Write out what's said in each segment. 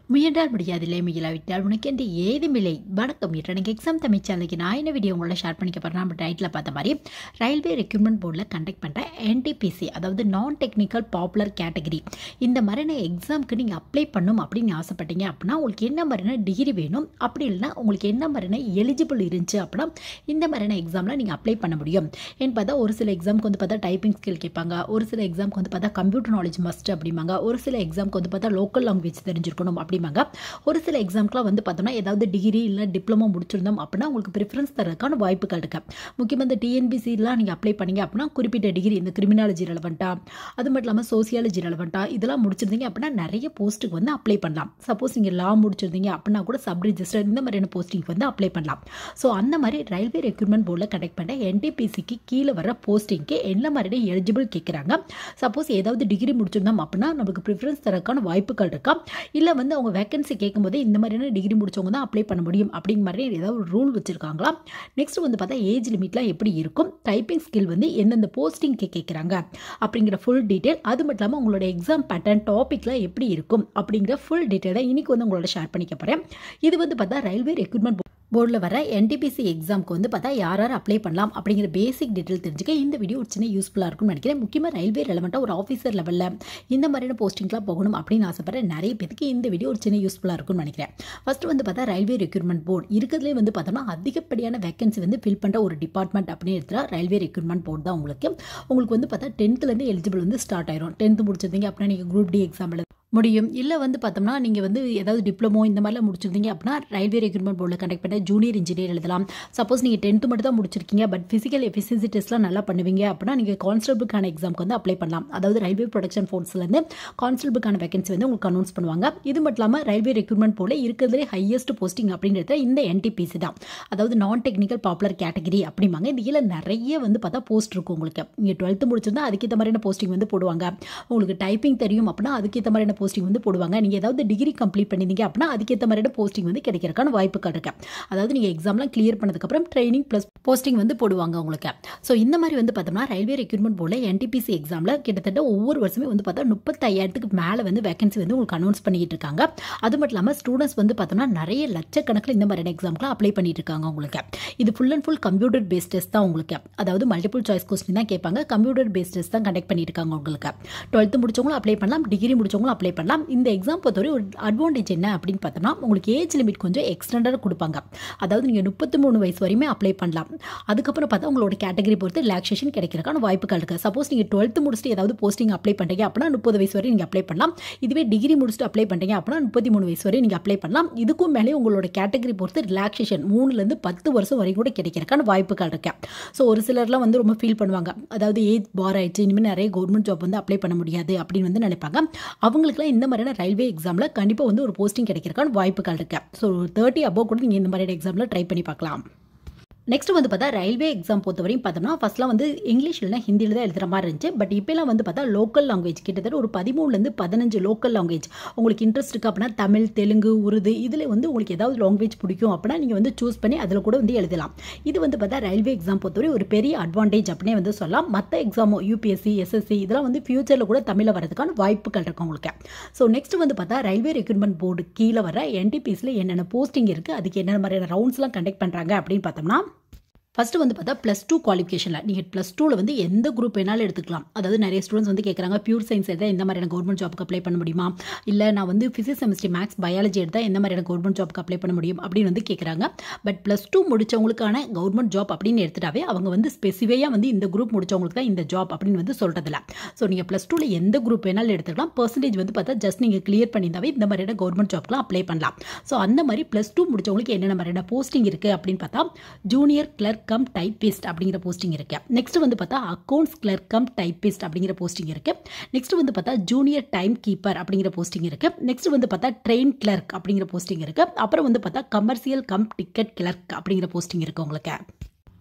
முயன்றால் முடியாதில்லை முயலாவிட்டால் உனக்கு என்று ஏதுமில்லை வணக்கம் இன்று எனக்கு எக்ஸாம் தமிழ் சேனலுக்கு நான் என்ன வீடியோ உங்களோட ஷேர் பண்ணிக்க போகிறேன் நம்ம டைட்டில் பார்த்த மாதிரி ரயில்வே ரெக்ரூட்மெண்ட் போர்டில் கண்டக்ட் பண்ணுற என்டிபிசி அதாவது நான் டெக்னிக்கல் பாப்புலர் கேட்டகரி இந்த மாதிரியான எக்ஸாமுக்கு நீங்கள் அப்ளை பண்ணும் அப்படின்னு ஆசைப்பட்டீங்க அப்படின்னா உங்களுக்கு என்ன மாதிரியான டிகிரி வேணும் அப்படி இல்லைன்னா உங்களுக்கு என்ன மாதிரியான எலிஜிபிள் இருந்துச்சு அப்படின்னா இந்த மாதிரியான எக்ஸாமில் நீங்கள் அப்ளை பண்ண முடியும் ஏன்னு பார்த்தா ஒரு சில எக்ஸாமுக்கு வந்து பார்த்தா டைப்பிங் ஸ்கில் கேட்பாங்க ஒரு சில எக்ஸாமுக்கு வந்து பார்த்தா கம்ப்யூட்டர் நாலேஜ் மஸ்ட் அப்படிம்பாங்க ஒரு சில எக்ஸாமுக்கு வந்து பார்த்தா லோக்கல் லாங்குவேஜ் தெரிஞ்சிருக்கணும் அப்படிம்பாங்க ஒரு சில எக்ஸாம்க்குலாம் வந்து பார்த்தோம்னா ஏதாவது டிகிரி இல்லை டிப்ளமோ முடிச்சிருந்தோம் அப்படின்னா உங்களுக்கு ப்ரிஃபரன்ஸ் தரதுக்கான வாய்ப்புகள் இருக்கு முக்கியமாக இந்த டிஎன்பிசிலாம் நீங்கள் அப்ளை பண்ணீங்க அப்படின்னா குறிப்பிட்ட டிகிரி இந்த கிரிமினாலஜி ரெலவெண்ட்டா அது மட்டும் இல்லாமல் சோசியாலஜி ரெலவெண்ட்டா இதெல்லாம் முடிச்சிருந்தீங்க அப்படின்னா நிறைய போஸ்ட்டுக்கு வந்து அப்ளை பண்ணலாம் சப்போஸ் நீங்கள் லா முடிச்சிருந்தீங்க அப்படின்னா கூட சப் ரிஜிஸ்டர் இந்த மாதிரியான போஸ்டிங்க்கு வந்து அப்ளை பண்ணலாம் ஸோ அந்த மாதிரி ரயில்வே ரெக்ரூட்மெண்ட் போர்டில் கண்டக்ட் பண்ண என்டிபிசிக்கு கீழே வர போஸ்டிங்க்கு என்ன மாதிரியான எலிஜிபிள் கேட்குறாங்க சப்போஸ் ஏதாவது டிகிரி முடிச்சிருந்தோம் அப்படின்னா நமக்கு ப்ரிஃபரன்ஸ் தரக்கான வாய்ப்புகள் இருக்கா இல்லை வந்து அவங்க வேகன்சி கேட்கும்போது இந்த மாதிரியான டிகிரி முடிச்சவங்க தான் அப்ளை பண்ண முடியும் அப்படிங்கிற மாதிரி ஏதாவது ஒரு ரூல் வச்சுருக்காங்களா நெக்ஸ்ட் வந்து பார்த்தா ஏஜ் லிமிட்லாம் எப்படி இருக்கும் டைப்பிங் ஸ்கில் வந்து எந்தெந்த போஸ்டிங்க்கு கேட்குறாங்க அப்படிங்கிற ஃபுல் டீட்டெயில் அது மட்டும் இல்லாமல் உங்களோட எக்ஸாம் பேட்டர்ன் டாப்பிக்லாம் எப்படி இருக்கும் அப்படிங்கிற ஃபுல் டீட்டெயில் தான் இன்றைக்கி வந்து உங்களோட ஷேர் பண்ணிக்க போகிறேன் இது வந்து பார்த்தா ரயில்வே ரெக்ரூட்மெண்ட் போர்டில் வர என்டிபிசி எக்ஸாமுக்கு வந்து பார்த்தா யார் யார் அப்ளை பண்ணலாம் அப்படிங்கிற பேசிக் டீட்டெயில் தெரிஞ்சுக்க இந்த வீடியோ ஒரு சின்ன யூஸ்ஃபுல்லாக இருக்கும்னு நினைக்கிறேன் முக்கியமாக ரயில்வே ரெலவெண்ட்டாக ஒரு ஆஃபீஸர் லெவலில் இந்த மாதிரியான போஸ்டிங்லாம் போகணும் அப்படின்னு ஆசைப்படுற நிறைய பேருக்கு இந்த வீடியோ ஒரு சின்ன யூஸ்ஃபுல்லாக இருக்கும்னு நினைக்கிறேன் ஃபஸ்ட்டு வந்து பார்த்தா ரயில்வே ரெக்ரூட்மெண்ட் போர்டு இருக்கிறதுலே வந்து பார்த்தோம்னா அதிகப்படியான வேகன்சி வந்து ஃபில் பண்ணுற ஒரு டிபார்ட்மெண்ட் அப்படின்னு எடுத்துகிற ரயில்வே ரெக்ரூட்மெண்ட் போர்டு தான் உங்களுக்கு உங்களுக்கு வந்து பார்த்தா டென்த்துலேருந்து எலிஜிபிள் வந்து ஸ்டார்ட் ஆயிரும் டென்த்து முடிச்சிருந்தீங்க அப்படின்னா நீங்கள் குரூப் டி எக்ஸாம் எழுத முடியும் இல்லை வந்து பார்த்தோம்னா நீங்கள் வந்து ஏதாவது டிப்ளமோ இந்த மாதிரிலாம் முடிச்சிருந்தீங்க அப்படின்னா ரயில்வே ரெக்ரூட்மெண்ட் போர்டில் கண்டக்ட் பண்ண ஜூனியர் இன்ஜினியர் எழுதலாம் சப்போஸ் நீங்கள் டென்த்து மட்டும் தான் முடிச்சிருக்கீங்க பட் ஃபிசிக்கல் எஃபிஷியன்சி டெஸ்ட்லாம் நல்லா பண்ணுவீங்க அப்படின்னா நீங்கள் கான்ஸ்டபிளுக்கான எக்ஸாமுக்கு வந்து அப்ளை பண்ணலாம் அதாவது ரயில்வே ப்ரொடக்ஷன் ஃபோர்ஸ்லேருந்து கான்ஸ்டபிளுக்கான வேகன்சி வந்து உங்களுக்கு அனௌன்ஸ் பண்ணுவாங்க இது மட்டும் இல்லாமல் ரயில்வே ரெக்ரூட்மெண்ட் போர்டில் இருக்கிறதுலே ஹையஸ்ட் போஸ்டிங் அப்படின்றது இந்த என்டிபிசி தான் அதாவது நான் டெக்னிக்கல் பாப்புலர் கேட்டகரி அப்படிம்பாங்க இந்த கீழே நிறைய வந்து பார்த்தா போஸ்ட் இருக்கும் உங்களுக்கு நீங்கள் டுவெல்த்து முடிச்சிருந்தா அதுக்கேற்ற மாதிரியான போஸ்டிங் வந்து போடுவாங்க உங்களுக்கு டைப்பிங் தெரியும் அப்படின்னா அதுக்கேற்ற மாதிரியான போஸ்டிங் வந்து போடுவாங்க நீங்கள் ஏதாவது டிகிரி கம்ப்ளீட் பண்ணியிருந்தீங்க அப்படின்னா அதுக்கேற்ற மாதிரியான போஸ்டிங் வந்து கிடைக்கிறதுக்கான வாய்ப்புகள் இருக்கு அதாவது நீங்கள் எக்ஸாம்லாம் கிளியர் பண்ணதுக்கப்புறம் ட்ரைனிங் ப்ளஸ் போஸ்டிங் வந்து போடுவாங்க உங்களுக்கு ஸோ இந்த மாதிரி வந்து பார்த்தோம்னா ரயில்வே ரெக்ரூட்மெண்ட் போர்டில் என்டிபிசி எக்ஸாமில் கிட்டத்தட்ட ஒவ்வொரு வருஷமே வந்து பார்த்தா முப்பத்தையாயிரத்துக்கு மேலே வந்து வேகன்சி வந்து உங்களுக்கு அனௌன்ஸ் பண்ணிட்டு இருக்காங்க அது மட்டும் இல்லாமல் ஸ்டூடெண்ட்ஸ் வந்து பார்த்தோம்னா நிறைய லட்சக்கணக்கில் இந்த மாதிரியான எக்ஸாம்க்குலாம் அப்ளை பண்ணிட்டு இருக்காங்க உங்களுக்கு இது full and full computer based test தான் உங்களுக்கு அதாவது மல்டிபிள் சாய்ஸ் கொஸ்டின் தான் கேட்பாங்க கம்ப்யூட்டர் பேஸ்ட் டெஸ்ட் தான் கண்டக்ட் பண்ணிட்டு இருக்காங்க உங்களுக்கு டுவெல்த்து முடிச்சவங்களும் அப்ளை பண்ணலாம் டிகிரி முடிச்சவங்களும் அப்ளை பண்ணலாம் இந்த எக்ஸாம் பொறுத்தவரை ஒரு அட்வான்டேஜ் என்ன அப்படின்னு பார்த்தோம்னா உங்களுக்கு ஏஜ் லிமிட் கொஞ்சம் எக்ஸ்டெண்டடாக கொடுப்பாங்க அதாவது நீங்கள் முப்பத்தி மூணு வயசு வரையுமே அப்ளை பண்ணலாம் அதுக்கப்புறம் பார்த்தா உங்களோட கேட்டகரி பொறுத்து ரிலாக்ஸேஷன் கிடைக்கிறதுக்கான வாய்ப்புகள் இருக்குது சப்போஸ் நீங்கள் டுவெல்த்து முடிச்சுட்டு ஏதாவது போஸ்டிங் அப்ளை பண்ணுறீங்க அப்படின்னா முப்பது வயசு வரை நீங்கள் அப்ளை பண்ணலாம் இதுவே டிகிரி முடிச்சுட்டு அப்ளை பண்ணுறீங்க அப்படின்னா முப்பத்தி மூணு வயசு வரை நீங்கள் அப்ளை பண்ணலாம் இதுக்கும் மேலே உங்களோட கேட்டகரி பொறுத்து ரிலாக்ஸேஷன் மூணுலேருந்து பத்து வருஷம் வரைக்கும் கூட கிடைக்கிறதுக்கான வாய்ப்புகள் இருக்கு ஸோ ஒரு சிலர்லாம் வந்து ரொம்ப ஃபீல் பண்ணுவாங்க அதாவது ஏஜ் பார் ஆயிடுச்சு இனிமேல் நிறைய கவர்மெண்ட் ஜாப் வந்து அப்ளை பண்ண முடியாது அப்படின்னு வந்து நினைப்பாங்க அவங்களுக்குலாம் இந்த மாதிரியான ரயில்வே எக்ஸாமில் கண்டிப்பாக வந்து ஒரு போஸ்டிங் கிடைக்கிறக்கான வாய்ப்புகள் இருக்கு ஸோ தேர்ட்டி அபோவ் கூட நீங்கள் இந்த மாதிரியான எக்ஸாமில் ட்ரை பண்ணி பார்க்கலாம் நெக்ஸ்ட் வந்து பார்த்தா ரயில்வே எக்ஸாம் பொறுத்தவரையும் பார்த்தோம்னா ஃபஸ்ட்லாம் வந்து இங்கிலீஷ் இல்லைனா ஹிந்தியில் தான் எழுதுகிற மாதிரி இருந்துச்சு பட் இப்போலாம் வந்து பார்த்தா லோக்கல் லாங்குவேஜ் கிட்டத்தட்ட ஒரு பதிமூணுலேருந்து பதினஞ்சு லோக்கல் லாங்குவேஜ் உங்களுக்கு இன்ட்ரெஸ்ட் இருக்குது அப்படின்னா தமிழ் தெலுங்கு உருது இதில் வந்து உங்களுக்கு ஏதாவது லாங்குவேஜ் பிடிக்கும் அப்படின்னா நீங்கள் வந்து சூஸ் பண்ணி அதில் கூட வந்து எழுதலாம் இது வந்து பார்த்தா ரயில்வே எக்ஸாம் பொறுத்தவரை ஒரு பெரிய அட்வான்டேஜ் அப்படின்னே வந்து சொல்லலாம் மற்ற எக்ஸாமோ யூபிஎஸ்சி எஸ்எஸ்சி இதெல்லாம் வந்து ஃபியூச்சரில் கூட தமிழில் வரதுக்கான வாய்ப்புகள் இருக்கும் உங்களுக்கு ஸோ நெக்ஸ்ட் வந்து பார்த்தா ரயில்வே ரெக்ரூட்மெண்ட் போர்டு கீழே வர என்டிபிஸில் என்னென்ன போஸ்டிங் இருக்குது அதுக்கு என்னென்ன மாதிரியான ரவுண்ட்ஸ்லாம் கண்டக்ட் பண்ணுறாங்க அப்படின்னு பார்த்தோம்னா ஃபஸ்ட்டு வந்து பார்த்தா ப்ளஸ் டூ குவாலிஃபிகேஷனில் நீங்கள் ப்ளஸ் டூவில் வந்து எந்த குரூப் வேணாலும் எடுத்துக்கலாம் அதாவது நிறைய ஸ்டூடெண்ட்ஸ் வந்து கேட்குறாங்க பியூர் சயின்ஸ் எடுத்தால் எந்த மாதிரியான கவர்மெண்ட் ஜாப்க்கு அப்ளை பண்ண முடியுமா இல்லை நான் வந்து ஃபிசிக்ஸ் செமிஸ்ட்ரி மேக்ஸ் பயாலஜி எடுத்தால் எந்த மாதிரியான கவர்மெண்ட் ஜாப்க்கு அப்ளை பண்ண முடியும் அப்படின்னு வந்து கேட்குறாங்க பட் ப்ளஸ் டூ முடிச்சவங்களுக்கான கவர்மெண்ட் ஜாப் அப்படின்னு எடுத்துட்டாவே அவங்க வந்து ஸ்பெசிஃபையாக வந்து இந்த குரூப் முடிச்சவங்களுக்கு தான் இந்த ஜாப் அப்படின்னு வந்து சொல்கிறதில்ல ஸோ நீங்கள் ப்ளஸ் டூவில் எந்த குரூப் வேணாலும் எடுத்துக்கலாம் பர்சன்டேஜ் வந்து பார்த்தா ஜஸ்ட் நீங்கள் கிளியர் பண்ணியிருந்தாவே இந்த மாதிரியான கவர்மெண்ட் ஜாப்க்குலாம் அப்ளை பண்ணலாம் ஸோ அந்த மாதிரி ப்ளஸ் டூ முடிச்சவங்களுக்கு என்னென்ன மாதிரியான போஸ்டிங் இருக்குது அப்படின்னு பார்த்தா ஜூனியர் கிளர்க் கம் டைப்பிஸ்ட் அப்படிங்கிற போஸ்டிங் இருக்கு நெக்ஸ்ட் வந்து பார்த்தா அக்கௌண்ட்ஸ் கிளர்க் கம் டைப்பிஸ்ட் அப்படிங்கிற போஸ்டிங் இருக்கு நெக்ஸ்ட் வந்து பார்த்தா ஜூனியர் டைம் கீப்பர் அப்படிங்கிற போஸ்டிங் இருக்கு நெக்ஸ்ட் வந்து பார்த்தா ட்ரெயின் கிளர்க் அப்படிங்கிற போஸ்டிங் இருக்கு அப்புறம் வந்து பார்த்தா கமர்ஷியல் கம் டிக்கெட் கிளர்க் அப்படிங்கிற போஸ்டிங் இருக்கு உங்களுக்கு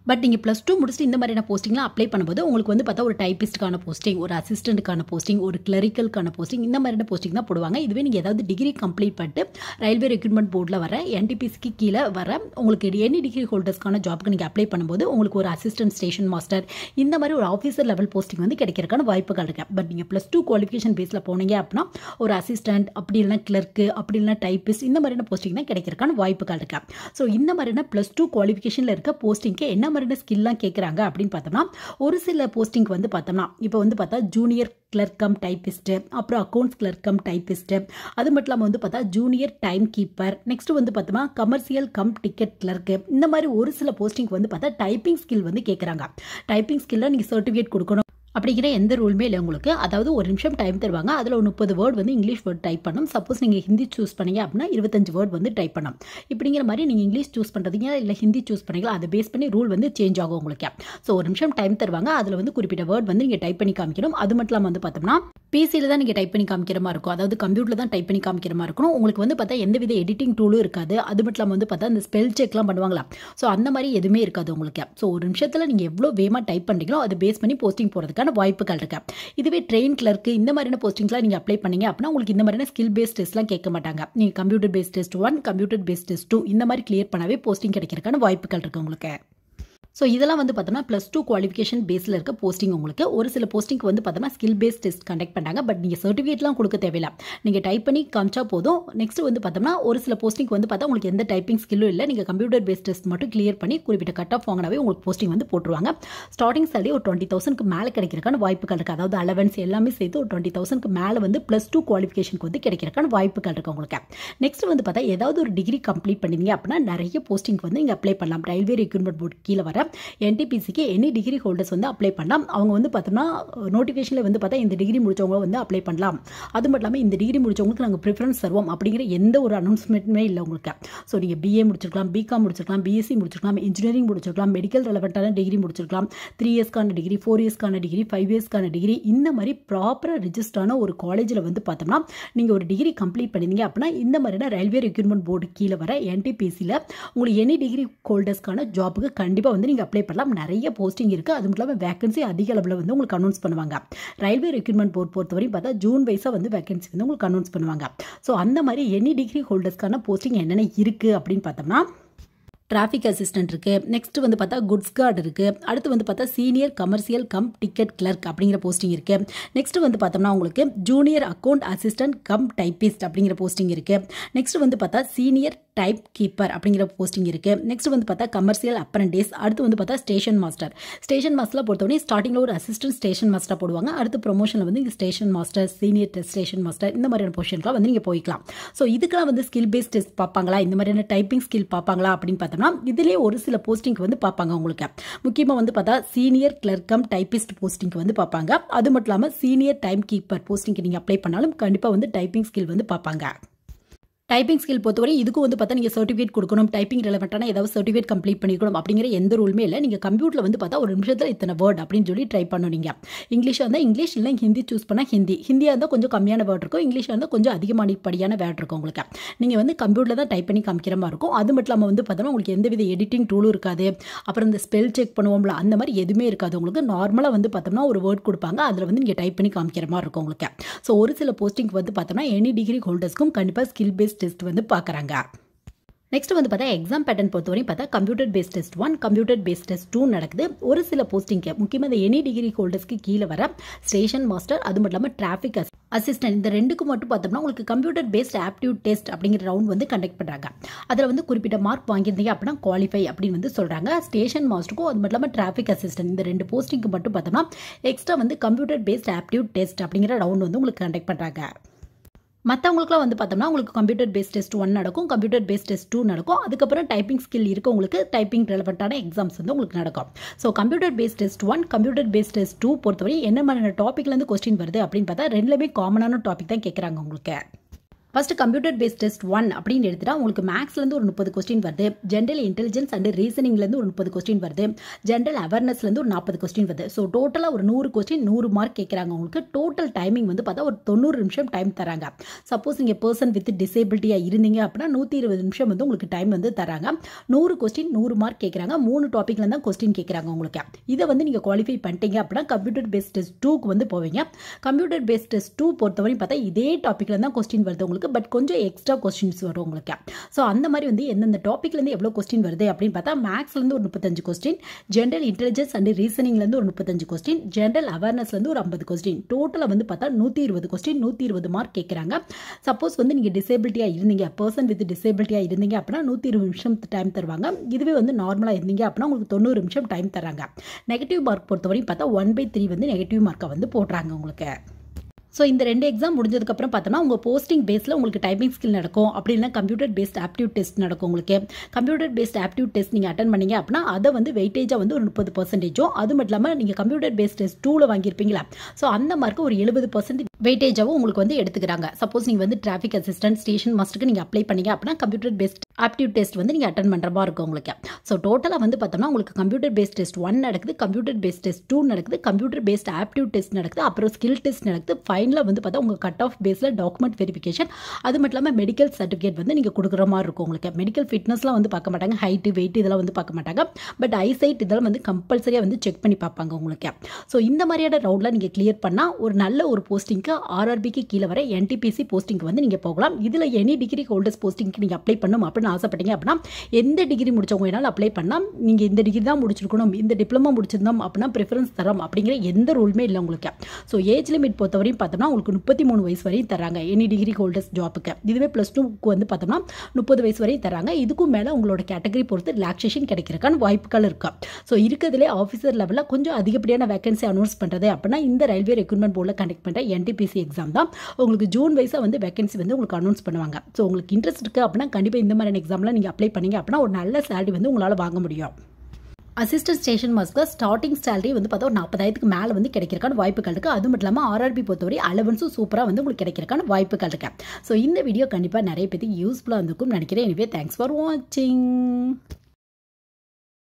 பட் நீங்கள் ப்ளஸ் டூ முடிச்சுட்டு இந்த மாதிரியான போஸ்டிங்லாம் அப்ளை பண்ணும்போது உங்களுக்கு வந்து பார்த்தா ஒரு டைப்பிஸ்ட்டுக்கான போஸ்டிங் ஒரு அசிஸ்டண்ட்டுக்கான போஸ்டிங் ஒரு கிளரிக்கலுக்கான போஸ்டிங் இந்த மாதிரியான போஸ்டிங் தான் போடுவாங்க இதுவே நீங்கள் ஏதாவது டிகிரி கம்ப்ளீட் பண்ணிட்டு ரயில்வே ரெக்ரூட்மெண்ட் போர்டில் வர என்டிபிசிக்கு கீழே வர உங்களுக்கு எனி டிகிரி ஹோல்டர்ஸ்க்கான ஜாப்க்கு நீங்கள் அப்ளை பண்ணும்போது உங்களுக்கு ஒரு அசிஸ்டன்ட் ஸ்டேஷன் மாஸ்டர் இந்த மாதிரி ஒரு ஆஃபீஸர் லெவல் போஸ்டிங் வந்து கிடைக்கிறதுக்கான வாய்ப்புகள் இருக்கு பட் நீங்கள் ப்ளஸ் டூ குவாலிஃபிகேஷன் பேஸில் போனீங்க அப்படின்னா ஒரு அசிஸ்டன்ட் அப்படி இல்லைனா கிளர்க்கு அப்படி இல்லைனா டைப்பிஸ்ட் இந்த மாதிரியான போஸ்டிங் தான் கிடைக்கிறதுக்கான வாய்ப்புகள் இருக்கு ஸோ இந்த மாதிரியான ப்ளஸ் டூ குவாலிஃபிகேஷனில் இருக்க போஸ்டிங்க்கு என்ன மாதிரியான ஸ்கில்லாம் கேட்குறாங்க அப்படின்னு பார்த்தோம்னா ஒரு சில போஸ்டிங்க்கு வந்து பார்த்தோம்னா இப்போ வந்து பார்த்தா ஜூனியர் கிளர்க்கம் டைப்பிஸ்ட்டு அப்புறம் அக்கௌண்ட்ஸ் கிளர்க்கம் டைப்பிஸ்ட்டு அது மட்டும் இல்லாமல் வந்து பார்த்தா ஜூனியர் டைம் கீப்பர் நெக்ஸ்ட் வந்து பார்த்தோம்னா கமர்ஷியல் கம் டிக்கெட் கிளர்க்கு இந்த மாதிரி ஒரு சில போஸ்டிங் வந்து பார்த்தா டைப்பிங் ஸ்கில் வந்து கேட்குறாங்க டைப்பிங் ஸ்கில்ல நீங்கள் சர்டிஃபிகேட் கொடுக்கணும் அப்படிங்கிற எந்த ரூலுமே இல்லை உங்களுக்கு அதாவது ஒரு நிமிஷம் டைம் தருவாங்க அதில் ஒரு முப்பது வேர்ட் வந்து இங்கிலீஷ் வேர்ட் டைப் பண்ணணும் சப்போஸ் நீங்கள் ஹிந்தி சூஸ் பண்ணீங்க அப்படின்னா இருபத்தஞ்சு வேர்ட் வந்து டைப் பண்ணணும் இப்படிங்கிற மாதிரி நீங்கள் இங்கிலீஷ் சூஸ் பண்ணுறீங்க இல்லை ஹிந்தி சூஸ் பண்ணீங்களா அதை பேஸ் பண்ணி ரூல் வந்து சேஞ்ச் ஆகும் உங்களுக்கு ஸோ ஒரு நிமிஷம் டைம் தருவாங்க அதில் வந்து குறிப்பிட்ட வேர்ட் வந்து நீங்கள் டைப் பண்ணி காமிக்கணும் அது மட்டும் இல்லாமல் வந்து பார்த்தோம்னா பிசியில் தான் நீங்கள் டைப் பண்ணி காமிக்கிற மாதிரி இருக்கும் அதாவது கம்ப்யூட்டரில் தான் டைப் பண்ணி காமிக்கிற மாதிரி இருக்கணும் உங்களுக்கு வந்து பார்த்தா எந்த வித எடிட்டிங் டூலும் இருக்காது அது மட்டும் இல்லாமல் வந்து பார்த்தா இந்த ஸ்பெல் செக்லாம் பண்ணுவாங்களா ஸோ அந்த மாதிரி எதுவுமே இருக்காது உங்களுக்கு ஸோ ஒரு நிமிஷத்தில் நீங்கள் எவ்வளோ வேகமாக டைப் பண்ணுறீங்களோ அதை பேஸ் பண்ணி போஸ்டிங் போகிறதுக்கான வாய்ப்புகள் இருக்கு இதுவே ட்ரெயின் கிளர்க்கு இந்த மாதிரியான போஸ்டிங்ஸ்லாம் நீங்கள் அப்ளை பண்ணீங்க அப்படின்னா உங்களுக்கு இந்த மாதிரியான ஸ்கில் பேஸ்ட் டெஸ்ட்லாம் கேட்க மாட்டாங்க நீங்கள் computer based test one computer based test two இந்த மாதிரி கிளியர் பண்ணாவே போஸ்டிங் கிடைக்கிறதுக்கான வாய்ப்புகள் இருக்குது உங்களுக்கு ஸோ இதெல்லாம் வந்து பார்த்தோம்னா ப்ளஸ் டூ குவாலிஃபிகேஷன் பேஸில் இருக்க போஸ்டிங் உங்களுக்கு ஒரு சில போஸ்டிங்க்கு வந்து பார்த்தோம்னா ஸ்கில் பேஸ் டெஸ்ட் கண்டக்ட் பண்ணாங்க பட் நீங்கள் சர்டிஃபிகேட்லாம் கொடுக்க தேவையில்ல நீங்கள் டைப் பண்ணி காமிச்சா போதும் நெக்ஸ்ட் வந்து பார்த்தோம்னா ஒரு சில போஸ்டிங்க்கு வந்து பார்த்தா உங்களுக்கு எந்த டைப்பிங் ஸ்கில்லும் இல்லை நீங்கள் கம்ப்யூட்டர் பேஸ்ட் டெஸ்ட் மட்டும் கிளியர் பண்ணி குறிப்பிட்ட கட் ஆஃப் வாங்கினாவே உங்களுக்கு போஸ்டிங் வந்து போட்டுருவாங்க ஸ்டார்டிங் சேலரி ஒரு டுவெண்ட்டி தௌசண்ட்க்கு மேலே கிடைக்கிறக்கான வாய்ப்புகள் இருக்குது அதாவது அலவன்ஸ் எல்லாமே சேர்த்து ஒரு டுவெண்ட்டி தௌசண்ட்க்கு மேலே வந்து ப்ளஸ் டூ குவாலிஃபிகேஷனுக்கு வந்து கிடைக்கிறக்கான வாய்ப்புகள் இருக்குது உங்களுக்கு நெக்ஸ்ட் வந்து பார்த்தா ஏதாவது ஒரு டிகிரி கம்ப்ளீட் பண்ணிங்க அப்படின்னா நிறைய போஸ்டிங் வந்து நீங்கள் அப்ளை பண்ணலாம் ரயில்வே ரெக்ரூட்மெண்ட் போர்டு கீழே வர என்டிபி பிசிக்கு எனி டிகிரி ஹோல்டர்ஸ் வந்து அப்ளை பண்ணலாம் அவங்க வந்து பார்த்தோம்னா நோட்டிஃபிகேஷனில் வந்து பார்த்தா இந்த டிகிரி முடிச்சவங்க வந்து அப்ளை பண்ணலாம் அது மட்டும் இல்லாமல் இந்த டிகிரி முடிச்சவங்களுக்கு நாங்கள் ப்ரிஃபரன்ஸ் தருவோம் அப்படிங்கிற எந்த ஒரு அனௌன்ஸ்மெண்ட்டுமே இல்லை உங்களுக்கு ஸோ நீங்கள் பிஏ முடிச்சிருக்கலாம் பிகாம் முடிச்சிருக்கலாம் பிஎஸ்சி முடிச்சிருக்கலாம் இன்ஜினியரிங் முடிச்சிருக்கலாம் மெடிக்கல் ரெலவெண்ட்டான டிகிரி முடிச்சிருக்கலாம் த்ரீ இயர்ஸ்க்கான டிகிரி ஃபோர் இயர்ஸ்க்கான டிகிரி ஃபைவ் இயர்ஸ்க்கான டிகிரி இந்த மாதிரி ப்ராப்பராக ரிஜிஸ்டரான ஒரு காலேஜில் வந்து பார்த்தோம்னா நீங்கள் ஒரு டிகிரி கம்ப்ளீட் பண்ணிங்க அப்படின்னா இந்த மாதிரியான ரயில்வே ரெக்ரூட்மெண்ட் போர்டு கீழே வர என்டிபிசியில் உங்களுக்கு எனி டிகிரி ஹோல்டர்ஸ்க்கான ஜாப்புக்கு கண்டிப்பாக வந்து நீங்கள் அப்ளை பண்ணலாம் நிறைய போஸ்டிங் இருக்குது அது மட்டும் இல்லாமல் வேகன்சி அதிக அளவில் வந்து உங்களுக்கு அனௌன்ஸ் பண்ணுவாங்க ரயில்வே ரெக்ரூட்மெண்ட் போர்ட் பொறுத்தவரையும் பார்த்தா ஜூன் வைஸாக வந்து வேகன்சி வந்து உங்களுக்கு அனௌன்ஸ் பண்ணுவாங்க ஸோ அந்த மாதிரி எனி டிகிரி ஹோல்டர்ஸ்க்கான போஸ்டிங் என்னென்ன இருக்குது அப்படின்னு பார்த்தோம்னா டிராஃபிக் அசிஸ்டன்ட் இருக்குது நெக்ஸ்ட் வந்து பார்த்தா குட்ஸ் கார்டு இருக்குது அடுத்து வந்து பார்த்தா senior commercial cum ticket clerk அப்படிங்கிற போஸ்டிங் இருக்குது நெக்ஸ்ட் வந்து பார்த்தோம்னா உங்களுக்கு junior account assistant cum typist அப்படிங்கிற போஸ்டிங் இருக்குது நெக்ஸ்ட் வந்து பார்த்தா சீனியர் டைப் கீப்பர் அப்படிங்கிற போஸ்டிங் இருக்குது நெக்ஸ்ட் வந்து பார்த்தா கமர்ஷியல் அப்ரண்டிஸ் அடுத்து வந்து பார்த்தா ஸ்டேஷன் மாஸ்டர் ஸ்டேஷன் மாஸ்டரில் பொறுத்தவரை ஸ்டார்டிங்கில் ஒரு அசிஸ்டன்ட் ஸ்டேஷன் மாஸ்டர் போடுவாங்க அடுத்து ப்ரொமோஷனில் வந்து இங்கே station master senior station master இந்த மாதிரியான பொசிஷன்லாம் வந்து நீங்கள் போய்க்கலாம் ஸோ இதுக்கெல்லாம் வந்து ஸ்கில் பேஸ்ட் டெஸ்ட் பார்ப்பாங்களா இந்த மாதிரியான டைப்பிங் ஸ்கில் பார்ப்பாங்களா அப்படின்னு பார்த்தோம்னா இதிலே ஒரு சில போஸ்டிங்க்கு வந்து பார்ப்பாங்க உங்களுக்கு முக்கியமாக வந்து பார்த்தா சீனியர் கிளர்க்கம் டைப்பிஸ்ட் போஸ்டிங்க்கு வந்து பார்ப்பாங்க அது மட்டும் இல்லாமல் சீனியர் டைம் கீப்பர் போஸ்டிங்க்கு நீங்கள் அப்ளை பண்ணாலும் கண்டிப்பாக வந்து டைப்பிங் ஸ்கில் வந்து பார்ப்பாங்க டைப்பிங் ஸ்கில் பொறுத்தவரை இதுக்கும் வந்து பார்த்தா நீங்கள் சர்டிஃபிகேட் கொடுக்கணும் டைப்பிங் ரெலவெண்ட்டான ஏதாவது சர்டிஃபிகேட் கம்ப்ளீட் பண்ணிக்கணும் அப்படிங்கிற எந்த ரூலுமே இல்லை நீங்கள் கம்ப்யூட்டரில் வந்து பார்த்தா ஒரு நிமிஷத்தில் இத்தனை வேர்ட் அப்படின்னு சொல்லி ட்ரை பண்ணணும் நீங்கள் இங்கிலீஷாக இருந்தால் இங்கிலீஷ் இல்லை ஹிந்தி சூஸ் பண்ணால் ஹிந்தி ஹிந்தியாக இருந்தால் கொஞ்சம் கம்மியான வேர்ட் இருக்கும் இங்கிலீஷாக இருந்தால் கொஞ்சம் அதிகமான படியான வேர்ட் இருக்கும் உங்களுக்கு நீங்கள் வந்து கம்ப்யூட்டரில் தான் டைப் பண்ணி காமிக்கிற மாதிரி இருக்கும் அது மட்டும் இல்லாமல் வந்து பார்த்தோம்னா உங்களுக்கு எந்த வித எடிட்டிங் டூலும் இருக்காது அப்புறம் இந்த ஸ்பெல் செக் பண்ணுவோம்ல அந்த மாதிரி எதுவுமே இருக்காது உங்களுக்கு நார்மலாக வந்து பார்த்தோம்னா ஒரு வேர்ட் கொடுப்பாங்க அதில் வந்து நீங்கள் டைப் பண்ணி காமிக்கிற மாதிரி இருக்கும் உங்களுக்கு ஸோ ஒரு சில போஸ்டிங் வந்து பார்த்தோம்னா எனி டிகிரி ஹோல்டர்ஸ்க்கும் கண்டிப்பாக ஸ்கில் பேஸ்ட் டெஸ்ட் வந்து பார்க்குறாங்க நெக்ஸ்ட் வந்து பார்த்தா எக்ஸாம் பேட்டர்ன் பொறுத்தவரையும் பார்த்தா computer based test one computer based test two நடக்குது ஒரு சில போஸ்டிங்க்கு முக்கியமாக இந்த எனி டிகிரி ஹோல்டர்ஸ்க்கு கீழே வர ஸ்டேஷன் மாஸ்டர் அது மட்டும் இல்லாமல் டிராஃபிக் அசிஸ்டன்ட் இந்த ரெண்டுக்கு மட்டும் பார்த்தோம்னா உங்களுக்கு கம்ப்யூட்டர் பேஸ்ட் ஆப்டியூட் டெஸ்ட் அப்படிங்கிற ரவுண்ட் வந்து கண்டக்ட் பண்ணுறாங்க அதில் வந்து குறிப்பிட்ட மார்க் வாங்கியிருந்தீங்க அப்படின்னா குவாலிஃபை அப்படின்னு வந்து சொல்கிறாங்க ஸ்டேஷன் மாஸ்டருக்கும் அது மட்டும் இல்லாமல் டிராஃபிக் அசிஸ்டன்ட் இந்த ரெண்டு போஸ்டிங்க்கு மட்டும் பார்த்தோம்னா எக்ஸ்ட்ரா வந்து கம்ப்யூட்டர் பேஸ்ட் ஆப்டியூட் டெஸ்ட் அப்படிங்கிற ரவுண்ட் வந்து உங்களுக்கு கண்டக்ட் பண்ணுறாங்க மற்றவங்களுக்குலாம் வந்து பார்த்தோம்னா உங்களுக்கு கம்ப்யூட்டர் பேஸ்ட் டெஸ்ட் ஒன் நடக்கும் கம்ப்யூட்டர் பேஸ்ட் டெஸ்ட் டூ நடக்கும் அதுக்கப்புறம் டைப்பிங் ஸ்கில் இருக்கவங்களுக்கு டைப்பிங் ரெலவெண்ட்டான எக்ஸாம்ஸ் வந்து உங்களுக்கு நடக்கும் so computer based test one computer based test two பொறுத்தவரை என்ன மாதிரியான டாப்பிக்லேருந்து கொஸ்டின் வருது அப்படின்னு பார்த்தா ரெண்டுலேயுமே காமனான டாபிக் தான் கேட்குறாங்க உங்களுக்கு first computer based test one அப்படின்னு எடுத்துட்டா உங்களுக்கு மேக்ஸ்லேருந்து ஒரு முப்பது கொஸ்டின் வருது ஜென்ரல் இன்டெலிஜென்ஸ் அண்ட் ரீசனிங்லேருந்து ஒரு முப்பது கொஸ்டின் வருது ஜென்ரல் அவேர்னஸ்லேருந்து ஒரு நாற்பது கொஸ்டின் வருது ஸோ டோட்டலாக ஒரு நூறு கொஸ்டின் நூறு மார்க் கேட்குறாங்க உங்களுக்கு டோட்டல் டைமிங் வந்து பார்த்தா ஒரு தொண்ணூறு நிமிஷம் டைம் தராங்க சப்போஸ் நீங்கள் பர்சன் வித் டிசேபிலிட்டியாக இருந்தீங்க அப்படின்னா நூற்றி இருபது நிமிஷம் வந்து உங்களுக்கு டைம் வந்து தராங்க நூறு கொஸ்டின் நூறு மார்க் கேட்குறாங்க மூணு டாப்பிக்ல தான் கொஸ்டின் கேட்குறாங்க உங்களுக்கு இதை வந்து நீங்கள் குவாலிஃபை பண்ணிட்டீங்க அப்படின்னா கம்ப்யூட்டர் பேஸ்ட் டெஸ்ட் டூக்கு வந்து போவீங்க கம்ப்யூட்டர் பேஸ்ட் டெஸ்ட் டூ பொறுத்தவரையும் பார்த்தா இதே டாப்பிக்ல தான் கொஸ்டின் வருது உங்களுக்கு பட் கொஞ்சம் எக்ஸ்ட்ரா கொஸ்டின்ஸ் வரும் உங்களுக்கு ஸோ அந்த மாதிரி வந்து எந்தெந்த டாப்பிக்லேருந்து எவ்வளோ கொஸ்டின் வருது அப்படின்னு பார்த்தா மேக்ஸ்லேருந்து ஒரு முப்பத்தஞ்சு கொஸ்டின் ஜென்ரல் இன்டெலிஜென்ஸ் அண்ட் ரீசனிங்லேருந்து ஒரு முப்பத்தஞ்சு கொஸ்டின் ஜென்ரல் அவேர்னஸ்லேருந்து ஒரு ஐம்பது கொஸ்டின் டோட்டலாக வந்து பார்த்தா நூற்றி இருபது கொஸ்டின் நூற்றி இருபது மார்க் கேட்குறாங்க சப்போஸ் வந்து நீங்கள் டிசேபிலிட்டியாக இருந்தீங்க பர்சன் வித் டிசேபிலிட்டியாக இருந்தீங்க அப்படின்னா நூற்றி இருபது நிமிஷம் டைம் தருவாங்க இதுவே வந்து நார்மலாக இருந்தீங்க அப்படின்னா உங்களுக்கு தொண்ணூறு நிமிஷம் டைம் தராங்க நெகட்டிவ் மார்க் பொறுத்தவரையும் பார்த்தா ஒன் பை த்ரீ வந்து நெகட்டிவ் மார்க்கை வந்து போடுறாங்க உங்களுக்கு ஸோ இந்த ரெண்டு எக்ஸாம் முடிஞ்சதுக்கப்புறம் பார்த்தோன்னா உங்கள் போஸ்டிங் பேஸில் உங்களுக்கு டைப்பிங் ஸ்கில் நடக்கும் அப்படி இல்லைனா கம்ப்யூட்டர் பேஸ்ட் ஆப்டியூட் டெஸ்ட் நடக்கும் உங்களுக்கு கம்ப்யூட்டர் பேஸ்ட் ஆப்டியூட் டெஸ்ட் நீங்கள் அட்டன் பண்ணீங்க அப்படின்னா அதை வந்து வெயிட்டேஜாக வந்து ஒரு முப்பது பர்சன்டேஜும் அது மட்டும் இல்லாமல் நீங்கள் கம்ப்யூட்டர் பேஸ்ட் டெஸ்ட் டூவில் வாங்கியிருப்பீங்களா ஸோ அந்த மார்க்கு ஒரு எழுபது பர்சன்ட் வெயிட்டேஜாகவும் உங்களுக்கு வந்து எடுத்துக்கிறாங்க சப்போஸ் நீங்கள் வந்து டிராஃபிக் அசிஸ்டன்ட் ஸ்டேஷன் மாஸ்டருக்கு நீங்கள் அப்ளை பண்ணீங்க அப்படின்னா கம்ப்யூட்டர் பேஸ்ட் ஆப்டியூட் டெஸ்ட் வந்து நீங்கள் அட்டன் பண்ணுற மாதிரி இருக்கும் உங்களுக்கு ஸோ டோட்டலாக வந்து பார்த்தோம்னா உங்களுக்கு கம்ப்யூட்டர் பேஸ்ட் டெஸ்ட் ஒன் நடக்குது கம்ப்யூட்டர் பேஸ்ட் டெஸ்ட் டூ நடக்குது கம்ப்யூட்டர் பேஸ்ட் ஆப்டியூட் டெஸ்ட் நடக்குது அப்புறம் ஸ்கில் டெஸ்ட் நடக்குது ஃபைனலாக வந்து பார்த்தா உங்கள் கட் ஆஃப் பேஸில் டாக்குமெண்ட் வெரிஃபிகேஷன் அது மட்டும் இல்லாமல் மெடிக்கல் சர்டிஃபிகேட் வந்து நீங்கள் கொடுக்குற மாதிரி இருக்கும் உங்களுக்கு மெடிக்கல் ஃபிட்னஸ்லாம் வந்து பார்க்க மாட்டாங்க ஹைட்டு வெயிட் இதெல்லாம் வந்து பார்க்க மாட்டாங்க பட் ஐசைட் இதெல்லாம் வந்து கம்பல்சரியாக வந்து செக் பண்ணி பார்ப்பாங்க உங்களுக்கு ஸோ இந்த மாதிரியான ரவுண்டில் நீங்கள் கிளியர் பண்ணால் ஒரு நல்ல ஒரு போஸ்டிங்க்கு ஆர்ஆர்பிக்கு கீழே வர என்டிபிசி போஸ்டிங்க்கு வந்து நீங்கள் போகலாம் இதில் எனி டிகிரி ஹோல்டர்ஸ் போஸ்டிங்க்கு நீங்கள் அப்ளை பண்ணணும் அப்படின்னு ஆசைப்பட்டீங்க அப்படின்னா எந்த டிகிரி முடிச்சவங்க வேணாலும் அப்ளை பண்ணலாம் நீங்கள் இந்த டிகிரி தான் முடிச்சிருக்கணும் இந்த டிப்ளமோ முடிச்சிருந்தோம் அப்படின்னா ப்ரிஃபரன்ஸ் தரோம் அப்படிங்கிற எந்த ரூலுமே இல்லை உங்களுக்கு ஸோ ஏஜ் லிமிட் பொறுத்தவரையும் பார்த்தோம்னா உங்களுக்கு முப்பத்தி மூணு வயசு வரையும் தராங்க எனி டிகிரி ஹோல்டர்ஸ் ஜாப்புக்கு இதுவே ப்ளஸ் டூக்கு வந்து பார்த்தோம்னா முப்பது வயசு வரையும் தராங்க இதுக்கும் மேலே உங்களோட கேட்டகரி பொறுத்து ரிலாக்ஸேஷன் கிடைக்கிறக்கான வாய்ப்புகள் இருக்கு ஸோ இருக்கிறதுலே ஆஃபீஸர் லெவலில் கொஞ்சம் அதிகப்படியான வேகன்சி அனௌன்ஸ் பண்ணுறது அப்படின்னா இந்த ரயில்வே ரெக்ரூட்மெண்ட் போர்டில் கண்டக்ட் பண்ணுற என்டிபிசி எக்ஸாம் தான் உங்களுக்கு ஜூன் வைஸாக வந்து வேகன்சி வந்து உங்களுக்கு அனௌன்ஸ் பண்ணுவாங்க ஸோ உங்களுக்கு இன்ட்ரெஸ்ட் இருக்குது அப்படின்னா கண்டிப்பாக இந்த மாதிரியான எக்ஸாமில் நீங்கள் அப்ளை பண்ணீங்க அப்படின்னா ஒரு நல்ல சேலரி வந்து உங்களால் வாங்க முடியும் அசிஸ்டன்ட் ஸ்டேஷன் மாஸ்க்கு ஸ்டார்டிங் சேலரி வந்து பார்த்தா ஒரு நாற்பதாயிரத்துக்கு மேலே வந்து கிடைக்கிறக்கான வாய்ப்புகள் இருக்குது அது மட்டும் இல்லாமல் ஆர்ஆர்பி பொறுத்தவரை அலவன்ஸும் சூப்பராக வந்து உங்களுக்கு கிடைக்கிறக்கான வாய்ப்புகள் இருக்கு ஸோ இந்த வீடியோ கண்டிப்பாக நிறைய பேருக்கு யூஸ்ஃபுல்லாக இருந்திருக்கும் நினைக்கிறேன் எனவே தேங்க்ஸ் ஃபார் வாட்சிங்